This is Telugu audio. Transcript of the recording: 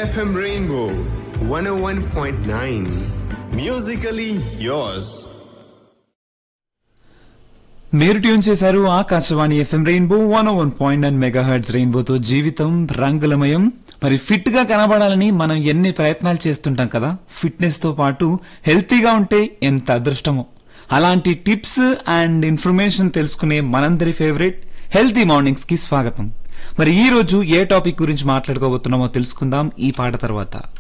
FM Rainbow 101.9. Musically yours. మీరు ట్యూన్ చేశారు Akashvani F M rainbow one one point nine megahertz రెయిన్బోతో జీవితం రంగులమయం మరి ఫిట్ గా కనబడాలని మనం ఎన్ని ప్రయత్నాలు చేస్తుంటాం కదా ఫిట్నెస్ తో పాటు హెల్తీగా ఉంటే ఎంత అదృష్టమో అలాంటి టిప్స్ అండ్ ఇన్ఫర్మేషన్ తెలుసుకునే మనందరి ఫేవరెట్ హెల్తీ మార్నింగ్స్ కి స్వాగతం మరి ఈ రోజు ఏ టాపిక్ గురించి మాట్లాడుకోబోతున్నామో తెలుసుకుందాం ఈ పాట తర్వాత